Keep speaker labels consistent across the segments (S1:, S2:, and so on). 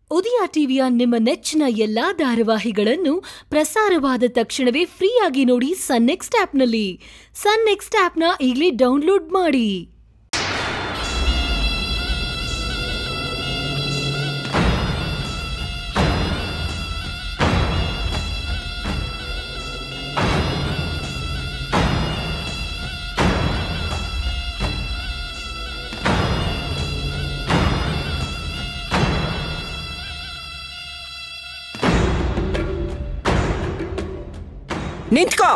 S1: ಉದಯ ಟಿವಿಯ ನಿಮ್ಮ ನೆಚ್ಚಿನ ಎಲ್ಲಾ ಧಾರಾವಾಹಿಗಳನ್ನು ಪ್ರಸಾರವಾದ ತಕ್ಷಣವೇ ಫ್ರೀಯಾಗಿ ನೋಡಿ ಸನ್ ನೆಕ್ಸ್ಟ್ ಆಪ್ನಲ್ಲಿ ಸನ್ ನೆಕ್ಸ್ಟ್ ಆಪ್ನ ಈಗಲೇ ಡೌನ್ಲೋಡ್ ಮಾಡಿ
S2: ನಿಂತ್ಕೋ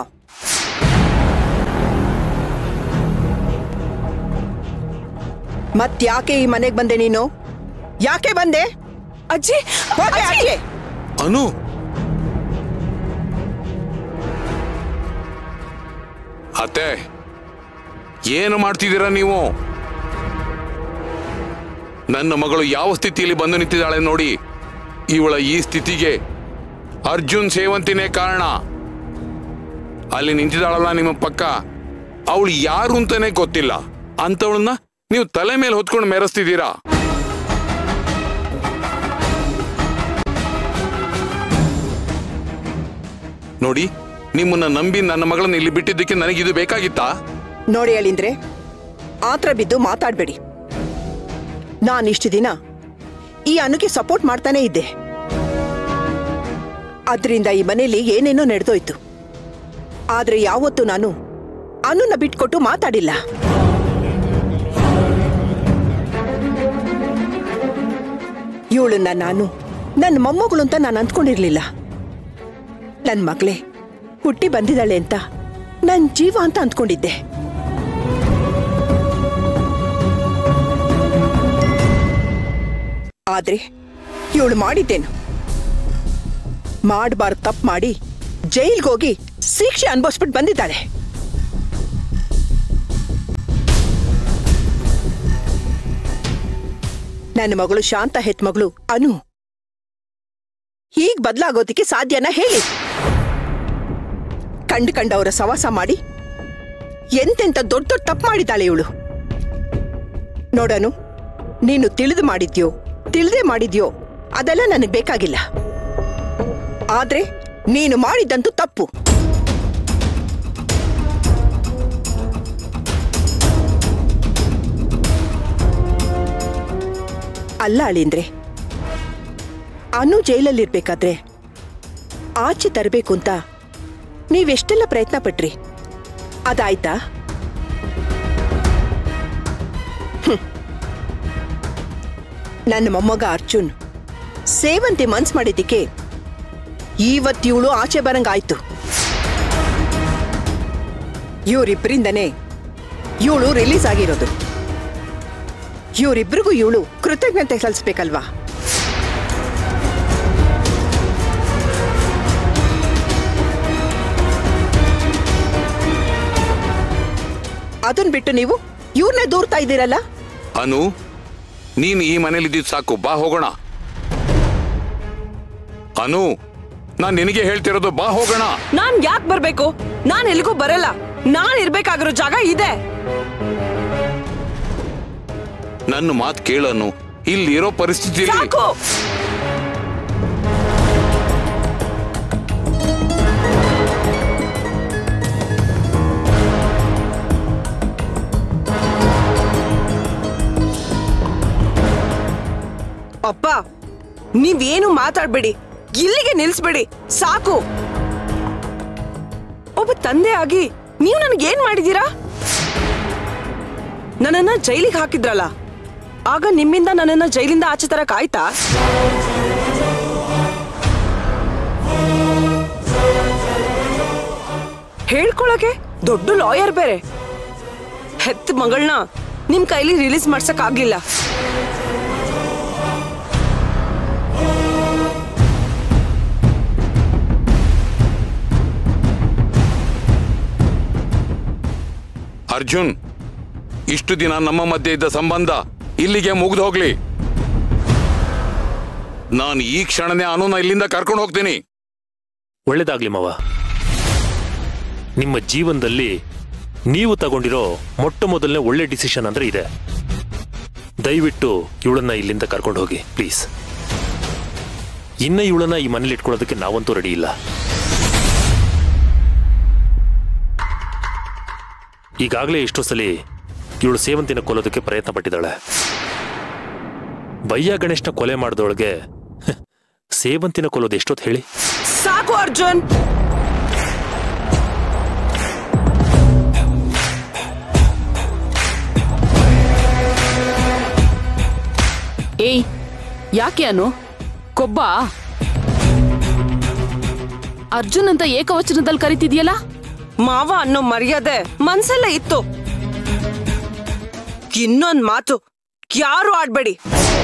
S2: ಮತ್ಯಾಕೆ ಈ ಮನೆಗೆ ಬಂದೆ ನೀನು ಯಾಕೆ ಬಂದೆ
S3: ಅಜ್ಜಿ
S2: ಹೋಗೆ ಆಚೆ.
S4: ಅನು ಅತ್ತೆ ಏನು ಮಾಡ್ತಿದ್ದೀರಾ ನೀವು ನನ್ನ ಮಗಳು ಯಾವ ಸ್ಥಿತಿಯಲ್ಲಿ ಬಂದು ನಿಂತಿದ್ದಾಳೆ ನೋಡಿ ಇವಳ ಈ ಸ್ಥಿತಿಗೆ ಅರ್ಜುನ್ ಸೇವಂತಿನೇ ಕಾರಣ ಅಲ್ಲಿ ನಿಂತಿದ್ದಾಳಲ್ಲ ನಿಮ್ಮ ಪಕ್ಕ ಅವಳು ಯಾರು ಅಂತಾನೆ ಗೊತ್ತಿಲ್ಲ ಅಂತವಳನ್ನ ನೀವು ತಲೆ ಮೇಲೆ ಹೊತ್ಕೊಂಡು ಮೆರೆಸ್ತಿದ್ದೀರಾ ನೋಡಿ ನಿಮ್ಮನ್ನ ನಂಬಿ ನನ್ನ ಮಗಳನ್ನ ಇಲ್ಲಿ ಬಿಟ್ಟಿದ್ದಕ್ಕೆ ನನಗಿದು ಬೇಕಾಗಿತ್ತಾ
S2: ನೋಡಿ ಅಳಿಂದ್ರೆ ಆತ್ರ ಬಿದ್ದು ಮಾತಾಡ್ಬೇಡಿ ನಾನಿಷ್ಟು ದಿನ ಈ ಅನುಗೆ ಸಪೋರ್ಟ್ ಮಾಡ್ತಾನೆ ಇದ್ದೆ ಅದರಿಂದ ಈ ಮನೆಯಲ್ಲಿ ಏನೇನೋ ನಡೆದೋಯ್ತು ಆದ್ರೆ ಯಾವತ್ತೂ ನಾನು ಅನುನ ಬಿಟ್ಕೊಟ್ಟು ಮಾತಾಡಿಲ್ಲ ಇವಳನ್ನ ನಾನು ನನ್ನ ಮೊಮ್ಮಗಳು ಅಂತ ನಾನು ಅಂದ್ಕೊಂಡಿರ್ಲಿಲ್ಲ ನನ್ನ ಮಗಳೇ ಹುಟ್ಟಿ ಬಂದಿದ್ದಾಳೆ ಅಂತ ನನ್ನ ಜೀವ ಅಂತ ಅಂದ್ಕೊಂಡಿದ್ದೆ ಆದ್ರೆ ಇವಳು ಮಾಡಿದ್ದೇನು ಮಾಡಬಾರ್ದು ತಪ್ಪು ಮಾಡಿ ಜೈಲ್ಗೆ ಹೋಗಿ ಶಿಕ್ಷೆ ಅನುಭವಿಸ್ಬಿಟ್ಟು ಬಂದಿದ್ದಾಳೆ ನನ್ನ ಮಗಳು ಶಾಂತ ಹೆತ್ ಮಗಳು ಅನು ಹೀಗ್ ಬದಲಾಗೋದಕ್ಕೆ ಸಾಧ್ಯನಾ ಹೇಳಿ ಕಂಡು ಕಂಡವರ ಸವಾಸ ಮಾಡಿ ಎಂತೆಂತ ದೊಡ್ಡ ದೊಡ್ಡ ತಪ್ಪು ಮಾಡಿದ್ದಾಳೆ ಇವಳು ನೋಡನು ನೀನು ತಿಳಿದು ಮಾಡಿದ್ಯೋ ತಿಳಿದೇ ಮಾಡಿದ್ಯೋ ಅದೆಲ್ಲ ನನಗೆ ಬೇಕಾಗಿಲ್ಲ ಆದ್ರೆ ನೀನು ಮಾಡಿದ್ದಂತೂ ತಪ್ಪು ಅಲ್ಲ ಅಳಿಂದ್ರೆ ಅನು ಜೈಲಲ್ಲಿರ್ಬೇಕಾದ್ರೆ ಆಚೆ ತರಬೇಕು ಅಂತ ನೀವೆಷ್ಟೆಲ್ಲ ಪ್ರಯತ್ನ ಪಟ್ರಿ ಅದಾಯ್ತಾ ಹ್ಮ್. ನನ್ನ ಮೊಮ್ಮಗ ಅರ್ಜುನ್ ಸೇವಂತಿ ಮನ್ಸ್ ಮಾಡಿದ್ದಕ್ಕೆ ಇವತ್ತಿವಳು ಆಚೆ ಬರಂಗಾಯ್ತು ಇವರಿಬ್ಬರಿಂದನೇ ಇವಳು ರಿಲೀಸ್ ಆಗಿರೋದು ಇವರಿಬ್ರಿಗೂ ಇವಳು ಕೃತಜ್ಞತೆ ಸಲ್ಲಿಸ್ಬೇಕಲ್ವಾ ಅದನ್ ಬಿಟ್ಟು ನೀವು ಇವ್ರನ್ನೇ ದೂರ್ತಾ ಇದ್ದೀರಲ್ಲ
S4: ಅನು ನೀನು ಈ ಮನೇಲಿ ಇದ್ದಿದ್ ಸಾಕು ಬಾ ಹೋಗೋಣ ಅನು ನಾನ್ ನಿನಗೆ ಹೇಳ್ತಿರೋದು ಬಾ ಹೋಗೋಣ
S3: ನಾನ್ ಯಾಕ್ ಬರ್ಬೇಕು ನಾನ್ ಎಲ್ಗೂ ಬರಲ್ಲ ನಾನ್ ಇರ್ಬೇಕಾಗಿರೋ ಜಾಗ ಇದೆ
S4: ನನ್ನ ಮಾತು ಕೇಳನು ಇಲ್ಲಿರೋ ಪರಿಸ್ಥಿತಿ
S3: ಸಾಕು ಅಪ್ಪ ನೀವೇನು ಮಾತಾಡ್ಬೇಡಿ ಇಲ್ಲಿಗೆ ನಿಲ್ಸ್ಬೇಡಿ ಸಾಕು ಒಬ್ಬ ತಂದೆ ಆಗಿ ನೀವು ನನಗೆ ಏನ್ ಮಾಡಿದೀರಾ ನನ್ನನ್ನ ಜೈಲಿಗೆ ಹಾಕಿದ್ರಲ್ಲ ಆಗ ನಿಮ್ಮಿಂದ ನನ್ನನ್ನ ಜೈಲಿಂದ ಆಚೆ ತರಕ್ ಆಯ್ತಾ ಹೇಳ್ಕೊಳಕ್ಕೆ ದೊಡ್ಡ ಲಾಯರ್ ಬೇರೆ ಹೆತ್ತ ಮಗಳನ್ನ ನಿಮ್ ಕೈಲಿ ರಿಲೀಸ್ ಮಾಡ್ಸಕ್ ಆಗ್ಲಿಲ್ಲ
S4: ಅರ್ಜುನ್ ಇಷ್ಟು ದಿನ ನಮ್ಮ ಮಧ್ಯೆ ಇದ್ದ ಸಂಬಂಧ ಇಲ್ಲಿಗೆ ಮುಗ್ದು ಹೋಗ್ಲಿ ನಾನು ಈ ಕ್ಷಣನೇ ಅನುನ ಇಲ್ಲಿಂದ ಕರ್ಕೊಂಡು ಹೋಗ್ತೀನಿ
S5: ಒಳ್ಳೇದಾಗ್ಲಿ ಮಾವ ನಿಮ್ಮ ಜೀವನದಲ್ಲಿ ನೀವು ತಗೊಂಡಿರೋ ಮೊಟ್ಟ ಮೊದಲನೇ ಒಳ್ಳೆ ಡಿಸಿಷನ್ ಅಂದ್ರೆ ಇದೆ ದಯವಿಟ್ಟು ಇವಳನ್ನ ಇಲ್ಲಿಂದ ಕರ್ಕೊಂಡು ಹೋಗಿ ಪ್ಲೀಸ್ ಇನ್ನ ಇವಳನ್ನ ಈ ಮನೇಲಿ ಇಟ್ಕೊಳ್ಳೋದಕ್ಕೆ ನಾವಂತೂ ರೆಡಿ ಇಲ್ಲ ಈಗಾಗಲೇ ಎಷ್ಟೋ ಸಲಿ ಇವಳು ಸೇವಂತಿನ ಕೊಲ್ಲೋದಕ್ಕೆ ಪ್ರಯತ್ನ ಪಟ್ಟಿದ್ದಾಳೆ ಬಯ್ಯ ಗಣೇಶ್ನ ಕೊಲೆ ಮಾಡಿದವಳಿಗೆ ಸೇವಂತಿನ ಕೊಲ್ಲೋದು ಎಷ್ಟೊತ್ತು ಹೇಳಿ
S3: ಸಾಕು ಅರ್ಜುನ್
S6: ಏಯ್ ಯಾಕೆ ಅನು ಕೊಬ್ಬ ಅರ್ಜುನ್ ಅಂತ ಏಕವಚನದಲ್ಲಿ ಕರಿತಿದ್ಯಲ್ಲ
S3: ಮಾವ ಅನ್ನೋ ಮರ್ಯಾದೆ ಮನ್ಸಲ್ಲೇ ಇತ್ತು ಇನ್ನೊಂದ್ ಮಾತು ಯಾರು ಆಡ್ಬೇಡಿ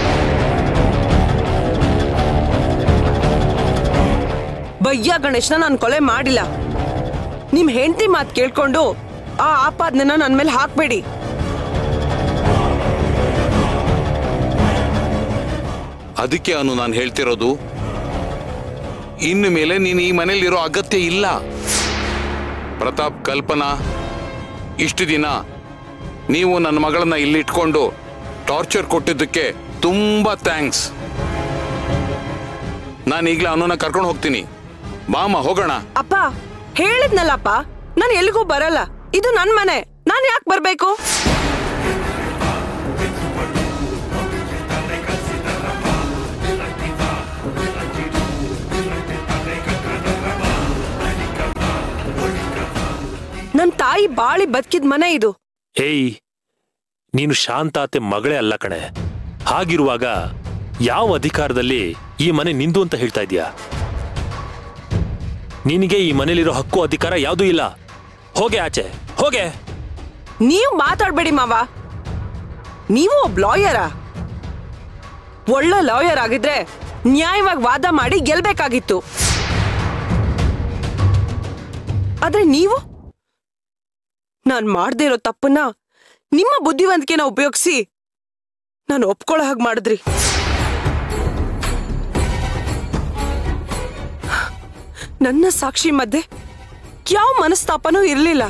S3: ಬಯ್ಯ ಗಣೇಶ್ನ ನಾನು ಕೊಲೆ ಮಾಡಿಲ್ಲ ನಿಮ್ ಹೆಂಡತಿ ಮಾತು ಕೇಳ್ಕೊಂಡು ಆ ಆಪಾದನೆನ ನನ್ ಮೇಲೆ ಹಾಕ್ಬೇಡಿ
S4: ಅದಕ್ಕೆ ಅನು ನಾನು ಹೇಳ್ತಿರೋದು ಇನ್ನು ಮೇಲೆ ನೀನು ಈ ಮನೇಲಿರೋ ಅಗತ್ಯ ಇಲ್ಲ ಪ್ರತಾಪ್ ಕಲ್ಪನಾ ಇಷ್ಟು ದಿನ ನೀವು ನನ್ನ ಮಗಳನ್ನ ಇಲ್ಲಿಟ್ಕೊಂಡು ಟಾರ್ಚರ್ ಕೊಟ್ಟಿದ್ದಕ್ಕೆ ತುಂಬಾ ಥ್ಯಾಂಕ್ಸ್ ನಾನು ಈಗಲೇ ಅನುನ ಕರ್ಕೊಂಡು ಹೋಗ್ತೀನಿ ಬಾಮ ಹೋಗೋಣ
S3: ಅಪ್ಪ ಹೇಳಿದ್ನಲ್ಲಪ್ಪ ನಾನು ಎಲ್ಲಿಗೂ ಬರಲ್ಲ ಇದು ನನ್ ಮನೆ ನಾನು ಯಾಕೆ ಬರ್ಬೇಕು ನನ್ ತಾಯಿ ಬಾಳಿ ಬದುಕಿದ ಮನೆ ಇದು
S5: ಏಯ್ ನೀನು ಶಾಂತಾತೆ ಮಗಳೇ ಅಲ್ಲ ಕಣೆ ಹಾಗಿರುವಾಗ ಯಾವ ಅಧಿಕಾರದಲ್ಲಿ ಈ ಮನೆ ನಿಂದು ಅಂತ ಹೇಳ್ತಾ ಇದೀಯಾ ನಿನಗೆ ಈ ಮನೇಲಿರೋ ಹಕ್ಕು ಅಧಿಕಾರ ಯಾವುದೂ ಇಲ್ಲ ಹೋಗೆ ಆಚೆ ಹೋಗೆ
S3: ನೀವು ಮಾತಾಡ್ಬೇಡಿ ಮಾವ ನೀವು ಒಬ್ಬ ಲಾಯರಾ ಒಳ್ಳೆ ಲಾಯರ್ ಆಗಿದ್ರೆ ನ್ಯಾಯವಾಗಿ ವಾದ ಮಾಡಿ ಗೆಲ್ಬೇಕಾಗಿತ್ತು ಆದ್ರೆ ನೀವು ನಾನ್ ಮಾಡ್ದೇ ಇರೋ ತಪ್ಪನ್ನ ನಿಮ್ಮ ಬುದ್ಧಿವಂತಿಕೆನ ಉಪಯೋಗಿಸಿ ನಾನು ಒಪ್ಕೊಳ್ಳೋ ಹಾಗೆ ಮಾಡಿದ್ರಿ ನನ್ನ ಸಾಕ್ಷಿ ಮಧ್ಯೆ ಯಾವ ಮನಸ್ತಾಪನೂ ಇರಲಿಲ್ಲ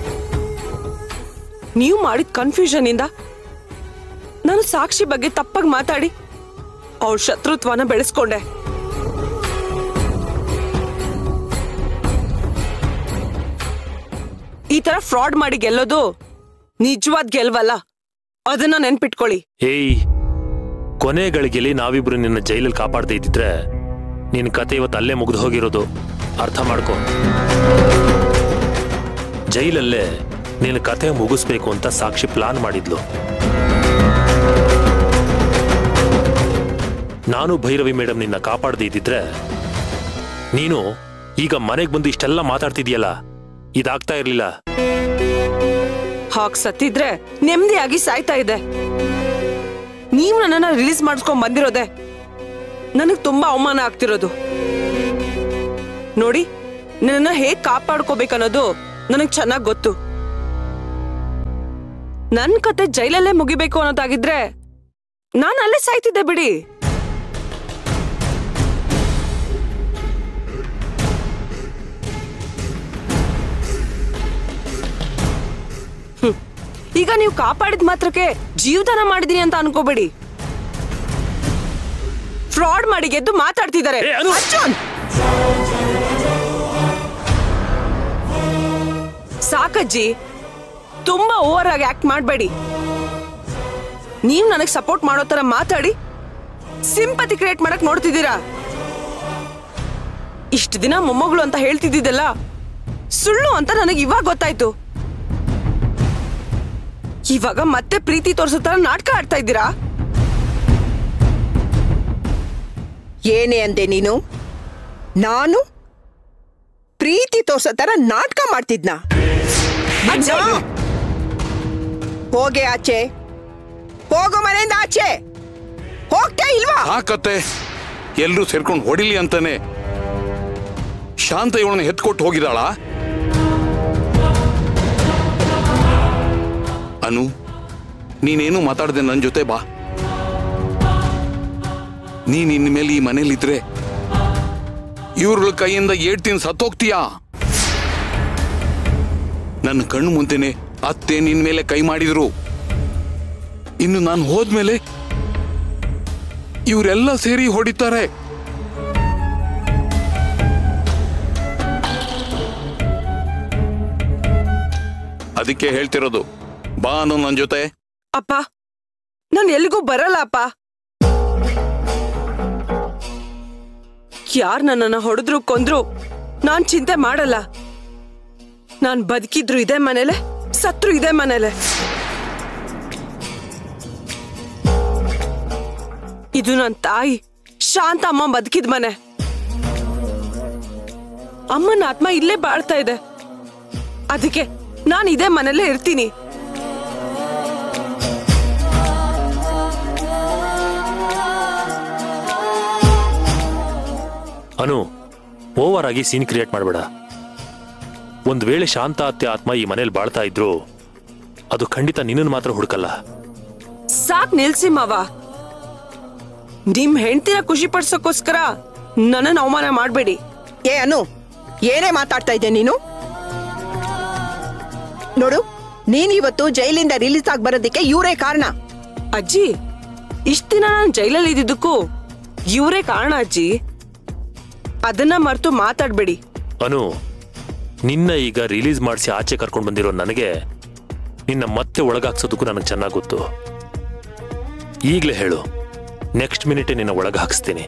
S3: ನೀವು ಮಾಡಿದ ಕನ್ಫ್ಯೂಷನ್ ಇಂದ ನಾನು ಸಾಕ್ಷಿ ಬಗ್ಗೆ ತಪ್ಪಾಗಿ ಮಾತಾಡಿ ಅವ್ರ ಶತ್ರುತ್ವನ ಬೆಳೆಸ್ಕೊಂಡೆ ಈ ತರ ಫ್ರಾಡ್ ಮಾಡಿ ಗೆಲ್ಲೋದು ನಿಜವಾದ ಗೆಲ್ವಲ್ಲ ಅದನ್ನ ನೆನ್ಪಿಟ್ಕೊಳ್ಳಿ
S5: ಏಯ್ ಕೊನೆ ಗಳಿಗೆಲಿ ನಾವಿಬ್ರು ನಿನ್ನ ಜೈಲಲ್ಲಿ ಕಾಪಾಡ್ದೇ ಇದ್ದಿದ್ರೆ ನಿನ್ನ ಕತೆ ಇವತ್ತು ಅಲ್ಲೇ ಮುಗ್ದು ಹೋಗಿರೋದು ಅರ್ಥ ಮಾಡ್ಕೊ ಜೈಲಲ್ಲೇ ನಿನ್ನ ಕತೆ ಮುಗಿಸ್ಬೇಕು ಅಂತ ಸಾಕ್ಷಿ ಪ್ಲಾನ್ ಮಾಡಿದ್ಲು ನಾನು ಭೈರವಿ ಮೇಡಮ್ ನಿನ್ನ ಕಾಪಾಡದೇ ಇದ್ದಿದ್ರೆ ನೀನು ಈಗ ಮನೆಗೆ ಬಂದು ಇಷ್ಟೆಲ್ಲ ಮಾತಾಡ್ತಿದ್ಯಲ್ಲ ಇದಾಗ್ತಾ ಇರ್ಲಿಲ್ಲ
S3: ಹಾಗ್ ಸತ್ತಿದ್ರೆ ನೆಮ್ಮದಿಯಾಗಿ ಸಾಯ್ತಾ ಇದೆ ನೀವು ನನ್ನನ್ನ ರಿಲೀಸ್ ಮಾಡಿಸ್ಕೊಂಡ್ ಬಂದಿರೋದೆ ನನಗ್ ತುಂಬಾ ಅವಮಾನ ಆಗ್ತಿರೋದು ನೋಡಿ ನನ್ನನ್ನ ಹೇಗ್ ಕಾಪಾಡ್ಕೋಬೇಕನ್ನೋದು ನನಗ್ ಚೆನ್ನಾಗ್ ಗೊತ್ತು ನನ್ ಕತೆ ಜೈಲಲ್ಲೇ ಮುಗಿಬೇಕು ಅನ್ನೋದಾಗಿದ್ರೆ ನಾನು ಅಲ್ಲೇ ಸಾಯ್ತಿದ್ದೆ ಬಿಡಿ ಹ್ಮ್. ಈಗ ನೀವು ಕಾಪಾಡಿದ ಮಾತ್ರಕ್ಕೆ ಜೀವದಾನ ಮಾಡಿದೀನಿ ಅಂತ ಅನ್ಕೋಬೇಡಿ ಫ್ರಾಡ್ ಮಾಡಿ ಗೆದ್ದು ಮಾತಾಡ್ತಿದ್ದಾರೆ
S5: ಏ, ಅನು!
S3: ಅರ್ಜುನ್! ಸಾಕಜ್ಜಿ ತುಂಬಾ ಓವರ್ ಆಗಿ ಆಕ್ಟ್ ಮಾಡಬೇಡಿ ನೀವು ನನಗೆ ಸಪೋರ್ಟ್ ಮಾಡೋ ತರ ಮಾತಾಡಿ ಸಿಂಪತಿ ಕ್ರಿಯೇಟ್ ಮಾಡಕ್ ನೋಡ್ತಿದ್ದೀರಾ ಇಷ್ಟು ದಿನ ಮೊಮ್ಮಗಳು ಅಂತ ಹೇಳ್ತಿದ್ದಿದ್ದಲ್ಲ ಸುಳ್ಳು ಅಂತ ನನಗೆ ಇವಾಗ ಗೊತ್ತಾಯ್ತು ಇವಾಗ ಮತ್ತೆ ಪ್ರೀತಿ ತೋರ್ಸೋ ತರ ನಾಟಕ ಆಡ್ತಾ ಇದ್ದೀರಾ
S2: ಏನೇ ಅಂದೆ ನೀನು ನಾನು ಪ್ರೀತಿ ತೋರ್ಸೋ ತರ ನಾಟಕ ಮಾಡ್ತಿದ್ನಾ
S3: ಅಜ್ಜಿ!
S2: ಹೋಗೆ ಆಚೆ ಹೋಗೋ ಮನೆಯಿಂದ ಆಚೆ ಹೋಗ್ತಾ ಇಲ್ವಾ
S4: ಆ ಕತೆ ಎಲ್ಲರೂ ಸೇರ್ಕೊಂಡು ಹೊಡಿಲಿ ಅಂತಾನೆ ಶಾಂತ ಇವಳನ್ನ ಎತ್ಕೊಟ್ಟು ಹೋಗಿದಾಳ ಅನು ನೀನೇನು ಮಾತಾಡದೆ ನನ್ನ ಜೊತೆ ಬಾ ನೀನ್ ಇನ್ಮೇಲೆ ಈ ಮನೇಲಿದ್ರೆ ಇವ್ರ ಕೈಯಿಂದ ಏಡ್ತೀನಿ ಸತ್ತೋಗ್ತೀಯಾ ನನ್ನ ಕಣ್ಣು ಮುಂದೆನೆ ಅತ್ತೆ ನಿನ್ ಮೇಲೆ ಕೈ ಮಾಡಿದ್ರು ಇನ್ನು ನಾನು ಹೋದ್ಮೇಲೆ ಇವರೆಲ್ಲ ಸೇರಿ ಹೊಡಿತಾರೆ ಅದಕ್ಕೆ ಹೇಳ್ತಿರೋದು ಬಾ ಅನು ನನ್ನ ಜೊತೆ
S3: ಅಪ್ಪ ನಾನು ಎಲ್ಲಿಗೂ ಬರಲ್ಲ ಅಪ್ಪ ಯಾರ್ ನನ್ನನ್ನ ಹೊಡೆದ್ರು ಕೊಂದ್ರು ನಾನ್ ಚಿಂತೆ ಮಾಡಲ್ಲ ನಾನ್ ಬದುಕಿದ್ರು ಇದೇ ಮನೇಲೆ ಸತ್ರು ಇದೇ ಮನೇಲೆ ಇದು ನನ್ನ ತಾಯಿ ಶಾಂತ ಅಮ್ಮ ಬದುಕಿದ ಮನೆ ಅಮ್ಮನ ಆತ್ಮ ಇಲ್ಲೇ ಬಾಳ್ತಾ ಇದೆ ಅದಕ್ಕೆ ನಾನು ಇದೇ ಮನೇಲೇ ಇರ್ತೀನಿ
S5: ಅನು ಓವರ್ ಆಗಿ ಸೀನ್ ಕ್ರಿಯೇಟ್ ಮಾಡಬೇಡ ಒಂದ್ ವೇಳೆ ಶಾಂತ ಅತ್ತೆ ಆತ್ಮ ಈ ಮನೇಲಿ ಬಾಳ್ತಾ ಇದ್ರು ಅದು ಖಂಡಿತ ನಿನ್ನನ್ನು ಮಾತ್ರ ಹುಡುಕಲ್ಲ
S3: ಸಾಕ್ ನಿಲ್ಸಿ ಮಾವ ನಿಮ್ ಹೆಂಡ್ತಿನ ಖುಷಿ ಪಡ್ಸೋಕೋಸ್ಕರ ನನ್ನನ್ನು ಅವಮಾನ ಮಾಡ್ಬೇಡಿ
S2: ಏ ಅನು ಏನೇ ಮಾತಾಡ್ತಾ ಇದ್ದೆ ನೀನು ನೋಡು ನೀನ್ ಇವತ್ತು ಜೈಲಿಂದ ರಿಲೀಸ್ ಆಗಿ ಬರೋದಕ್ಕೆ ಇವರೇ ಕಾರಣ
S3: ಅಜ್ಜಿ ಇಷ್ಟ ದಿನ ನಾನು ಜೈಲಲ್ಲಿ ಇದ್ದಿದ್ದಕ್ಕೂ ಇವರೇ ಕಾರಣ ಅಜ್ಜಿ ಅದನ್ನ ಮರೆತು ಮಾತಾಡ್ಬೇಡಿ
S5: ಅನು ನಿನ್ನ ಈಗ ರಿಲೀಸ್ ಮಾಡಿಸಿ ಆಚೆ ಕರ್ಕೊಂಡು ಬಂದಿರೋ ನನಗೆ ನಿನ್ನ ಮತ್ತೆ ಒಳಗಾಕ್ಸೋದಕ್ಕೂ ನನಗೆ ಚೆನ್ನಾಗಿ ಗೊತ್ತು ಈಗಲೇ ಹೇಳು ನೆಕ್ಸ್ಟ್ ಮಿನಿಟೇ ನಿನ್ನ ಒಳಗೆ ಹಾಕಿಸ್ತೀನಿ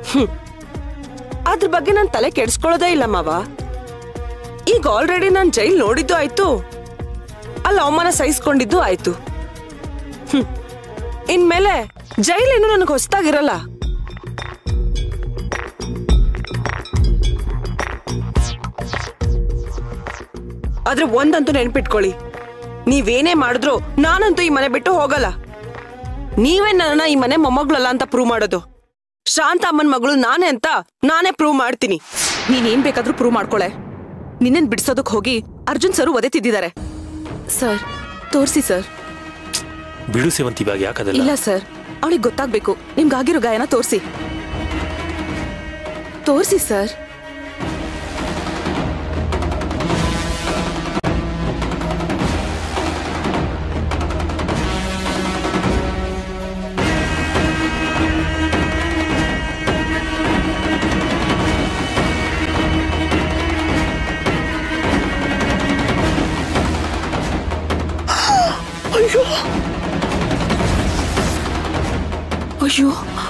S3: ಅದ್ರ ಬಗ್ಗೆ ನಾನು ತಲೆ ಕೆಡ್ಸ್ಕೊಳ್ಳೋದೇ ಇಲ್ಲ ಮಾವ ಈಗ ಆಲ್ರೆಡಿ ನಾನು ಜೈಲ್ ನೋಡಿದ್ದು ಆಯ್ತು ಅಲ್ಲಿ ಅವಮಾನ ಸಹಿಸ್ಕೊಂಡಿದ್ದು ಆಯ್ತು ಹ್ಮ್. ಇನ್ಮೇಲೆ ಜೈಲೇನು ನನಗೆ ಹೊಸ್ತಾಗಿರಲ್ಲ ಆದ್ರೆ ಒಂದಂತೂ ನೆನ್ಪಿಟ್ಕೊಳ್ಳಿ ನೀವೇನೇ ಮಾಡಿದ್ರು ನಾನಂತೂ ಈ ಮನೆ ಬಿಟ್ಟು ಹೋಗಲ್ಲ ನೀವೇ ನನ್ನ ಈ ಮನೆ ಮೊಮ್ಮಗಳಲ್ಲ ಅಂತ ಪ್ರೂವ್ ಮಾಡೋದು ಶಾಂತ ಅಮ್ಮನ ಮಗಳು ನಾನೇ ಅಂತ ನಾನೇ ಪ್ರೂವ್ ಮಾಡ್ತೀನಿ
S6: ನೀನೇನ್ ಬೇಕಾದ್ರೂ ಪ್ರೂವ್ ಮಾಡ್ಕೊಳೆ ನಿನ್ನನ್ ಬಿಡ್ಸೋದಕ್ ಹೋಗಿ ಅರ್ಜುನ್ ಸರ್ ಒದೆ ತಿದ್ದಿದ್ದಾರೆ ಸರ್ ತೋರ್ಸಿ ಸರ್
S5: ಬಿಡು ಸೇವಂತಿ ಇವಾಗ ಯಾಕದಲ್ಲ
S6: ಇಲ್ಲ ಸರ್ ಅವಳಿಗೆ ಗೊತ್ತಾಗ್ಬೇಕು ನಿಮ್ಗಾಗಿರೋ ಗಾಯನ ತೋರ್ಸಿ ತೋರ್ಸಿ ಸರ್ ಅಯ್ಯೋ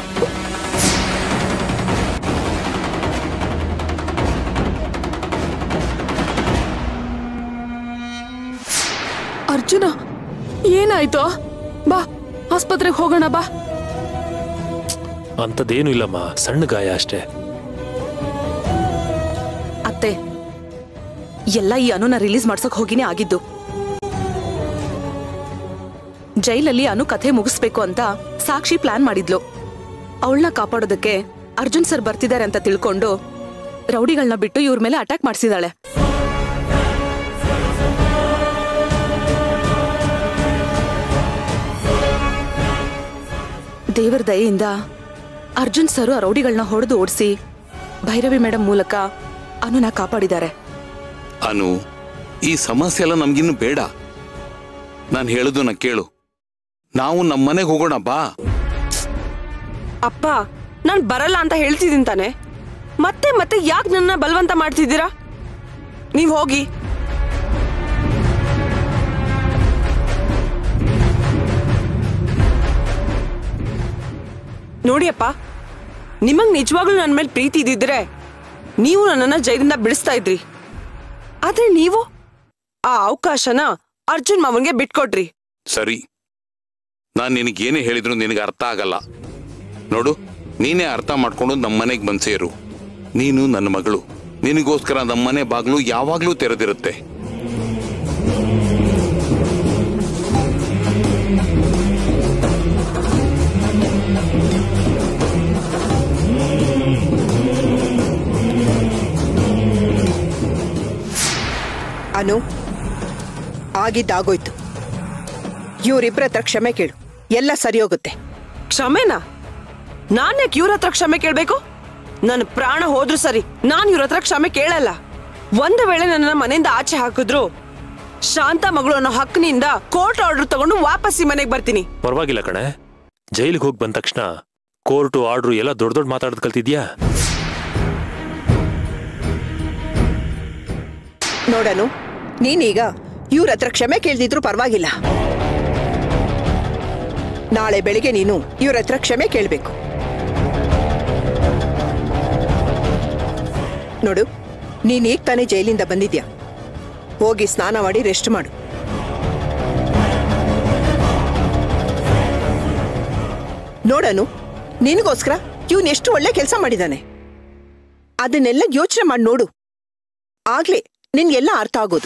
S6: ಅರ್ಜುನ ಏನಾಯ್ತು ಬಾ ಆಸ್ಪತ್ರೆಗೆ ಹೋಗೋಣ ಬಾ
S5: ಅಂಥದ್ದೇನು ಇಲ್ಲಮ್ಮ ಸಣ್ಣ ಗಾಯ ಅಷ್ಟೇ
S6: ಅತ್ತೆ ಎಲ್ಲ ಈ ಅನುನ ರಿಲೀಸ್ ಮಾಡ್ಸಕ್ ಹೋಗಿನೇ ಆಗಿದ್ದು ಜೈಲಲ್ಲಿ ಅನು ಕಥೆ ಮುಗಿಸ್ಬೇಕು ಅಂತ ಸಾಕ್ಷಿ ಪ್ಲಾನ್ ಮಾಡಿದ್ಲು ಅವಳನ್ನ ಕಾಪಾಡೋದಕ್ಕೆ ಅರ್ಜುನ್ ಸರ್ ಬರ್ತಿದ್ದಾರೆ ಅಂತ ತಿಳ್ಕೊಂಡು ರೌಡಿಗಳನ್ನ ಬಿಟ್ಟು ಇವ್ರ ಮೇಲೆ ಅಟ್ಯಾಕ್ ಮಾಡಿಸಿದಾಳೆ ದೇವರ ದಯೆಯಿಂದ ಅರ್ಜುನ್ ಸರ್ ಆ ರೌಡಿಗಳನ್ನ ಹೊಡೆದು ಓಡಿಸಿ ಭೈರವಿ ಮೇಡಮ್ ಮೂಲಕ ಅನುನ ಕಾಪಾಡಿದ್ದಾರೆ
S4: ಅನು ಈ ಸಮಸ್ಯೆ ಎಲ್ಲ ನಮ್ಗಿನ್ನು ಬೇಡ ನಾನು ಹೇಳುದನ್ನ ಕೇಳು ನಾವು ನಮ್ಮ ಮನೆಗೆ ಹೋಗೋಣ ಬಾ
S3: ಅಪ್ಪ ನಾನ್ ಬರಲ್ಲ ಅಂತ ಹೇಳ್ತಿದ್ದೀನಿ ತಾನೆ ಮತ್ತೆ ಮತ್ತೆ ಯಾಕೆ ನನ್ನ ಬಲವಂತ ಮಾಡ್ತಿದ್ದೀರಾ ನೀವ್ ಹೋಗಿ ನೋಡಿಯಪ್ಪ ನಿಮಗ್ ನಿಜವಾಗ್ಲೂ ನನ್ನ ಮೇಲೆ ಪ್ರೀತಿ ಇದ್ದಿದ್ರೆ ನೀವು ನನ್ನನ್ನ ಜೈಲಿಂದ ಬಿಡಿಸ್ತಾ ಇದ್ರಿ ಆದ್ರೆ ನೀವು ಆ ಅವಕಾಶನ ಅರ್ಜುನ್ ಮಾವನ್ಗೆ ಬಿಟ್ಕೊಟ್ರಿ
S4: ಸರಿ ನಾನು ನಿನಗೇನೇ ಹೇಳಿದ್ರು ನಿನಗೆ ಅರ್ಥ ಆಗಲ್ಲ ನೋಡು ನೀನೇ ಅರ್ಥ ಮಾಡ್ಕೊಂಡು ನಮ್ಮ ಮನೆಗೆ ಬಂದು ಸೇರು ನೀನು ನನ್ನ ಮಗಳು ನಿನಗೋಸ್ಕರ ನಮ್ಮ ಮನೆ ಬಾಗಿಲು ಯಾವಾಗಲೂ ತೆರೆದಿರುತ್ತೆ
S2: ಅನು ಆಗಿದ್ದಾಗೋಯ್ತು ಇವರಿಬ್ಬರ ಹತ್ರ ಕ್ಷಮೆ ಕೇಳು ಎಲ್ಲ ಸರಿ ಹೋಗುತ್ತೆ
S3: ಕ್ಷಮೆನಾ ನಾನ್ಯಾಕೆ ಇವ್ರ ಹತ್ರ ಕ್ಷಮೆ ಕೇಳ್ಬೇಕು ನನ್ನ ಪ್ರಾಣ ಹೋದ್ರು ಸರಿ ನಾನು ಇವ್ರ ಹತ್ರ ಕ್ಷಮೆ ಕೇಳಲ್ಲ ಒಂದು ವೇಳೆ ನನ್ನ ಮನೆಯಿಂದ ಆಚೆ ಹಾಕಿದ್ರು ಶಾಂತ ಮಗಳು ಅನ್ನೋ ಹಕ್ಕಿನಿಂದ ಕೋರ್ಟ್ ಆರ್ಡರ್ ತಗೊಂಡು ವಾಪಸ್ ಈ ಮನೆಗೆ ಬರ್ತೀನಿ
S5: ಪರವಾಗಿಲ್ಲ ಕಣೆ ಜೈಲಿಗೆ ಹೋಗಿ ಬಂದ ತಕ್ಷಣ ಕೋರ್ಟು ಆರ್ಡ್ರು ಎಲ್ಲ ದೊಡ್ಡ ದೊಡ್ಡ ಮಾತಾಡೋದು ಕಲ್ತಿದ್ಯಾ
S2: ನೋಡನು ನೀನೀಗ ಇವ್ರ ಹತ್ರ ಕ್ಷಮೆ ಕೇಳ್ದಿದ್ರು ಪರವಾಗಿಲ್ಲ ನಾಳೆ ಬೆಳಿಗ್ಗೆ ನೀನು ಇವ್ರ ಹತ್ರ ಕ್ಷಮೆ ಕೇಳಬೇಕು ನೋಡು ನೀನ್ ಈಗ ತಾನೇ ಜೈಲಿಂದ ಬಂದಿದ್ಯಾ ಹೋಗಿ ಸ್ನಾನ ಮಾಡಿ ರೆಸ್ಟ್ ಮಾಡು ನೋಡನು ನಿನಗೋಸ್ಕರ ಇವನ್ ಎಷ್ಟು ಒಳ್ಳೆ ಕೆಲಸ ಮಾಡಿದಾನೆ ಅದನ್ನೆಲ್ಲ ಯೋಚನೆ ಮಾಡಿ ನೋಡು ಆಗ್ಲೇ ನಿನ್ಗೆಲ್ಲ ಅರ್ಥ ಆಗೋದು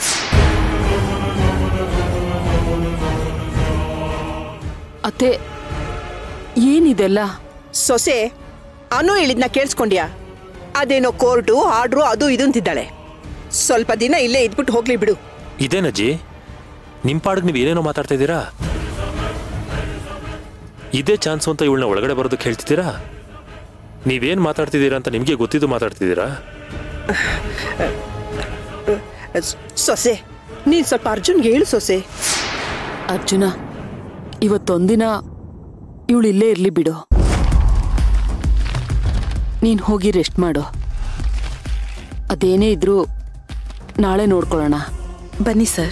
S6: ಅತ್ತೆ ಏನಿದೆಲ್ಲ
S2: ಸೊಸೆ ಅನು ಹೇಳಿದ್ನ ಕೇಳಿಸ್ಕೊಂಡ್ಯಾ ಅದೇನೋ ಕೋರ್ಟು ಆರ್ಡ್ರು ಅದು ಇದು ಅಂತಿದ್ದಾಳೆ ಸ್ವಲ್ಪ ದಿನ ಇಲ್ಲೇ ಇದ್ಬಿಟ್ಟು ಹೋಗ್ಲಿ ಬಿಡು
S5: ಇದೇನಜ್ಜಿ ನಿಮ್ ಪಾಡಿಗೆ ನೀವು ಏನೇನೋ ಮಾತಾಡ್ತಾ ಇದ್ದೀರಾ ಇದೇ ಚಾನ್ಸು ಅಂತ ಇವಳನ್ನ ಒಳಗಡೆ ಬರೋದಕ್ಕೆ ಹೇಳ್ತಿದ್ದೀರಾ ನೀವೇನ್ ಮಾತಾಡ್ತಿದ್ದೀರಾ ಅಂತ ನಿಮಗೆ ಗೊತ್ತಿದ್ದು ಮಾತಾಡ್ತಿದ್ದೀರಾ
S2: ಸ್- ಸೊಸೆ ನೀನ್ ಸ್ವಲ್ಪ ಅರ್ಜುನ್ಗೆ ಹೇಳು ಸೊಸೆ
S6: ಅರ್ಜುನ ಇವತ್ತೊಂದಿನ ಇವಳು ಇಲ್ಲೇ ಇರ್ಲಿ ಬಿಡು ನೀನ್ ಹೋಗಿ ರೆಸ್ಟ್ ಮಾಡು ಅದೇನೇ ಇದ್ರೂ ನಾಳೆ ನೋಡ್ಕೊಳ್ಳೋಣ ಬನ್ನಿ ಸರ್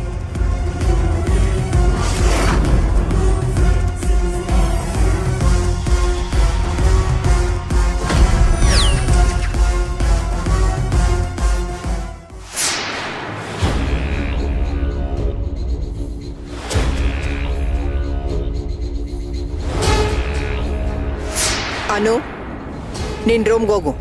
S2: ಅನು ನಿನ್ ರೂಮ್ಗೆ ಹೋಗು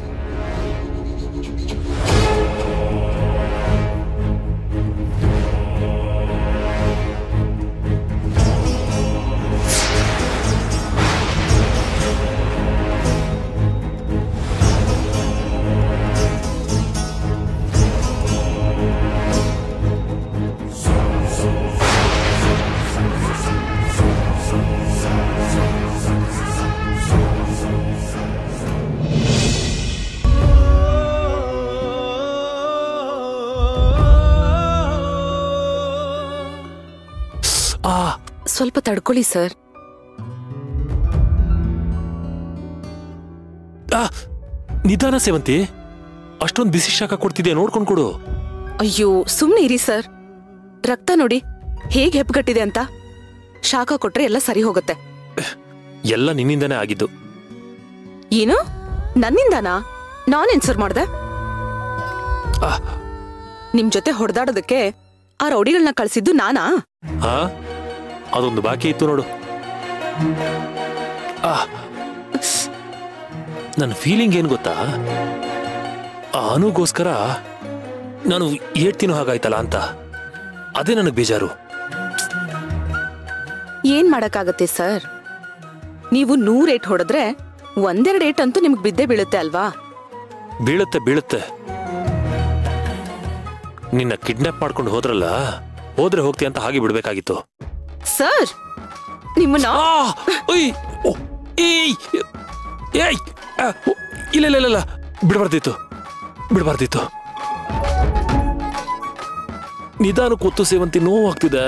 S5: ಆ
S6: ಸ್ವಲ್ಪ ತಡ್ಕೊಳ್ಳಿ ಸರ್
S5: ಆ, ನಿಧಾನ ಸೇವಂತಿ ಅಷ್ಟೊಂದು ಬಿಸಿ ಶಾಖ ಕೊಡ್ತಿದ್ಯಾ ನೋಡ್ಕೊಂಡ್ ಕೊಡು
S6: ಅಯ್ಯೋ ಸುಮ್ನೆ ಇರಿ ಸರ್ ರಕ್ತ ನೋಡಿ ಹೇಗ್ ಹೆಪ್ಪಗಟ್ಟಿದೆ ಅಂತ ಶಾಖ ಕೊಟ್ರೆ ಎಲ್ಲ ಸರಿ ಹೋಗುತ್ತೆ
S5: ಎಲ್ಲ ನಿನ್ನಿಂದನೇ ಆಗಿದ್ದು
S6: ಏನು ನನ್ನಿಂದನಾ ನಾನ್ ಎನ್ಸರ್ ಮಾಡ್ದೆ
S5: ಆ.
S6: ನಿಮ್ ಜೊತೆ ಹೊಡೆದಾಡೋದಕ್ಕೆ ಆ ರೌಡಿಗಳನ್ನ ಕಳ್ಸಿದ್ದು ನಾನಾ
S5: ಹಾ ಅದೊಂದು ಬಾಕಿ ಇತ್ತು ನೋಡು ಆ ನನ್ನ ಫೀಲಿಂಗ್ ಏನ್ ಗೊತ್ತಾ ಆ ಅನುಗೋಸ್ಕರ ನಾನು ಏಡ್ತೀನೋ ಹಾಗಾಯ್ತಲ್ಲ ಅಂತ ಅದೇ ನನಗೆ ಬೇಜಾರು
S6: ಏನ್ ಮಾಡಕ್ಕಾಗತ್ತೆ ಸರ್ ನೀವು ನೂರ್ ಏಟ್ ಹೊಡೆದ್ರೆ ಒಂದೆರಡು ಏಟ್ ಅಂತೂ ನಿಮ್ಗೆ ಬಿದ್ದೇ ಬೀಳುತ್ತೆ ಅಲ್ವಾ
S5: ಬೀಳುತ್ತೆ ಬೀಳುತ್ತೆ ನಿನ್ನ ಕಿಡ್ನಾಪ್ ಮಾಡ್ಕೊಂಡು ಹೋದ್ರಲ್ಲ ಹೋದ್ರೆ ಹೋಗ್ತಿ ಅಂತ ಹಾಗೆ ಬಿಡ್ಬೇಕಾಗಿತ್ತು
S6: ಸರ್ ನಿಮ್ಮನ್ನ
S5: ಆ! ಉಯ್! ಓ! ಏಯ್! ಏಯ್! ಆ! ಓ! ಇಲ್ಲ ಇಲ್ಲ ಇಲ್ಲ, ಇಲ್ಲ ಬಿಡಬಾರ್ದಿತ್ತು ಬಿಡಬಾರ್ದಿತ್ತು ನಿಧಾನ ಕೂತು ಸೇವಂತಿ ನೋವಾಗ್ತಿದೆ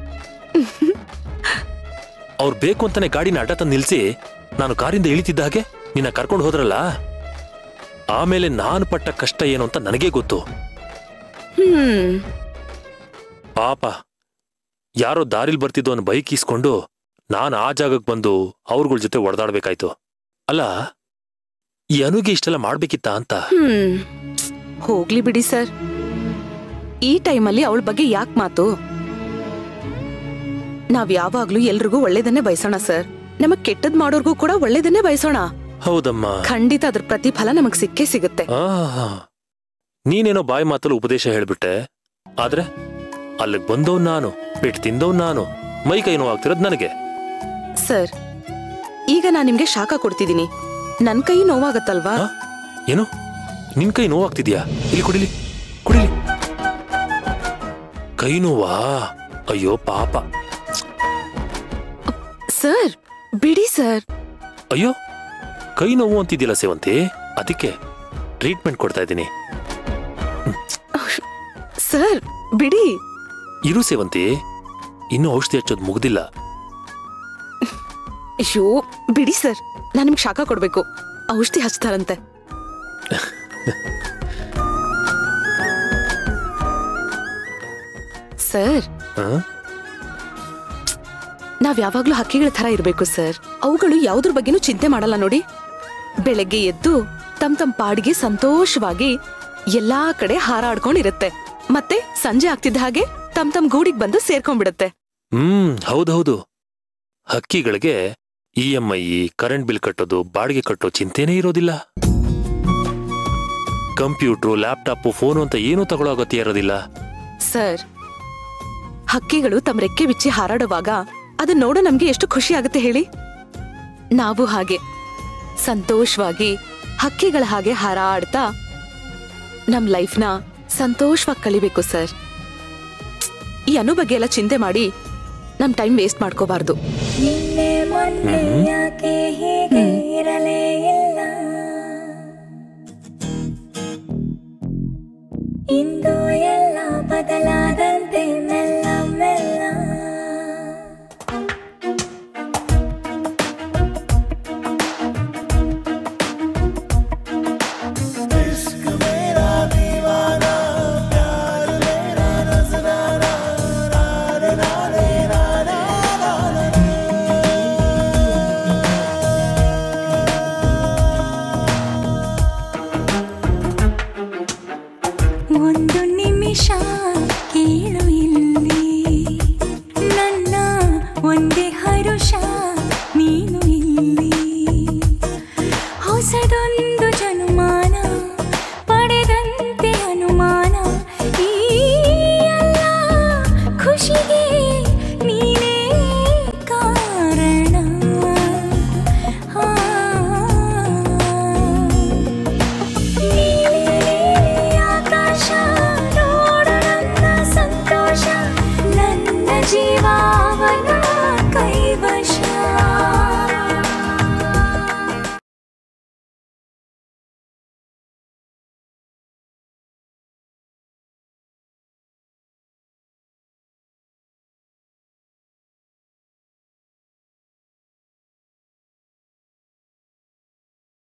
S5: ಅವ್ರು ಬೇಕು ಅಂತಾನೆ ಗಾಡಿನ ಅಡ್ಡ ತಂದು ನಿಲ್ಸಿ ನಾನು ಕಾರಿಂದ ಇಳಿತಿದ್ದ ಹಾಗೆ ನಿನ್ನ ಕರ್ಕೊಂಡು ಹೋದ್ರಲ್ಲ ಆಮೇಲೆ ನಾನು ಪಟ್ಟ ಕಷ್ಟ ಏನು ಅಂತ ನನಗೇ ಗೊತ್ತು
S6: ಹ್ಮ್
S5: ಪಾಪ ಯಾರೋ ದಾರಿಲ್ ಬರ್ತಿದ್ದು ಅನ್ನೋ ಬೈಕ್ ಇಸ್ಕೊಂಡು ನಾನು ಆ ಜಾಗಕ್ಕೆ ಬಂದು ಅವ್ರಗಳ ಜೊತೆ ಒಡೆದಾಡ್ಬೇಕಾಯ್ತು ಅಲ್ಲ ಈ ಅನುಗೆ ಇಷ್ಟೆಲ್ಲ ಮಾಡ್ಬೇಕಿತ್ತ ಅಂತ
S6: ಹ್ಮ್ ಹೋಗ್ಲಿ ಬಿಡಿ ಸರ್ ಈ ಟೈಮಲ್ಲಿ ಅವಳ ಬಗ್ಗೆ ಯಾಕೆ ಮಾತು ನಾವ್ ಯಾವಾಗ್ಲೂ ಎಲ್ರಿಗೂ ಒಳ್ಳೇದನ್ನೇ ಬಯಸೋಣ ಸರ್ ನಮಗ್ ಕೆಟ್ಟದ್ ಮಾಡೋರ್ಗೂ ಕೂಡ ಒಳ್ಳೇದನ್ನೇ ಬಯಸೋಣ
S5: ಹೌದಮ್ಮ
S6: ಖಂಡಿತ ಅದ್ರ ಪ್ರತಿಫಲ ನಮಗ್ ಸಿಕ್ಕೇ ಸಿಗುತ್ತೆ
S5: ಆಹಾ. ನೀನೇನೋ ಬಾಯಿ ಮಾತಲ್ಲಿ ಉಪದೇಶ ಹೇಳ್ಬಿಟ್ಟೆ ಆದ್ರೆ ಅಲ್ಲಿಗೆ ಬಂದವ್ ನಾನು ಪೆಟ್ಟು ತಿಂದವ್ ನಾನು ಮೈ ಕೈ ನೋವಾಗ್ತಿರೋದ್ ನನಗೆ
S6: ಸರ್ ಈಗ ನಾನ್ ನಿಮ್ಗೆ ಶಾಖ ಕೊಡ್ತಿದ್ದೀನಿ ನನ್ ಕೈ ನೋವಾಗತ್ತಲ್ವಾ
S5: ಆ? ಏನು ನಿನ್ ಕೈ ನೋವಾಗ್ತಿದ್ಯಾ ಇಲ್ಲಿ ಕುಡಿಲಿ ಕುಡಿಲಿ ಕೈ ನೋವಾ ಅಯ್ಯೋ ಪಾಪ
S6: ಸರ್ ಬಿಡಿ ಸರ್
S5: ಅಯ್ಯೋ ಕೈ ನೋವು ಅಂತಿದ್ಯಲ್ಲ ಸೇವಂತಿ ಅದಕ್ಕೆ ಟ್ರೀಟ್ಮೆಂಟ್ ಕೊಡ್ತಾ ಇದ್ದೀನಿ
S6: ಸರ್ ಬಿಡಿ
S5: ಇರು ಸೇವಂತಿ ಇನ್ನೂ ಔಷಧಿ ಹಚ್ಚೋದು ಮುಗ್ದಿಲ್ಲ
S6: ಅಯ್ಯೋ ಬಿಡಿ ಸರ್ ನಾನ್ ನಿಮ್ಗೆ ಶಾಖ ಕೊಡ್ಬೇಕು ಔಷಧಿ ಹಚ್ತಾರಂತೆ ಸರ್
S5: ಆ?
S6: ನಾವ್ ಯಾವಾಗ್ಲೂ ಹಕ್ಕಿಗಳ ತರ ಇರ್ಬೇಕು ಸರ್ ಅವುಗಳು ಯಾವ್ದ್ರ ಬಗ್ಗೆನೂ ಚಿಂತೆ ಮಾಡಲ್ಲ ನೋಡಿ ಬೆಳಗ್ಗೆ ಎದ್ದು ತಮ್ ತಮ್ ಪಾಡಿಗೆ ಸಂತೋಷವಾಗಿ ಎಲ್ಲಾ ಕಡೆ ಹಾರಾಡ್ಕೊಂಡಿರತ್ತೆ ಮತ್ತೆ ಸಂಜೆ ಆಗ್ತಿದ್ದ ಹಾಗೆ ತಮ್ ತಮ್ ಗೂಡಿಗ್ ಬಂದು ಸೇರ್ಕೊಂಡ್ಬಿಡತ್ತೆ
S5: ಹ್ಮ್ ಹೌದೌದು ಹಕ್ಕಿಗಳಿಗೆ E M I current bill ಕಟ್ಟೋದು ಬಾಡಿಗೆ ಕಟ್ಟೋ ಚಿಂತೆನೇ ಇರೋದಿಲ್ಲ ಕಂಪ್ಯೂಟ್ರು ಲ್ಯಾಪ್ಟಾಪ್ ಫೋನು ಅಂತ ಏನೂ ತಗೊಳ್ಳೋ ಅಗತ್ಯ ಇರೋದಿಲ್ಲ
S6: ಸರ್ ಹಕ್ಕಿಗಳು ತಮ್ಮ ರೆಕ್ಕೆ ಬಿಚ್ಚಿ ಹಾರಾಡುವಾಗ ಅದನ್ನ ನೋಡೋ ನಮ್ಗೆ ಎಷ್ಟು ಖುಷಿ ಆಗುತ್ತೆ ಹೇಳಿ ನಾವು ಹಾಗೆ ಸಂತೋಷವಾಗಿ ಹಕ್ಕಿಗಳ ಹಾಗೆ ಹಾರಾಡ್ತಾ ನಮ್ ಲೈಫ್ನ ಸಂತೋಷವಾಗಿ ಕಳಿಬೇಕು ಸರ್ ಈ ಅನು ಬಗ್ಗೆ ಎಲ್ಲ ಚಿಂತೆ ಮಾಡಿ ನಮ್ ಟೈಮ್ ವೇಸ್ಟ್ ಮಾಡ್ಕೋಬಾರ್ದು
S7: ನಿನ್ನೆ ಮೊನ್ನೆ ಯಾಕೆ ಹೀಗೆ ಇರಲೇ ಇಲ್ಲ ಇಂದು ಎಲ್ಲ ಬದಲ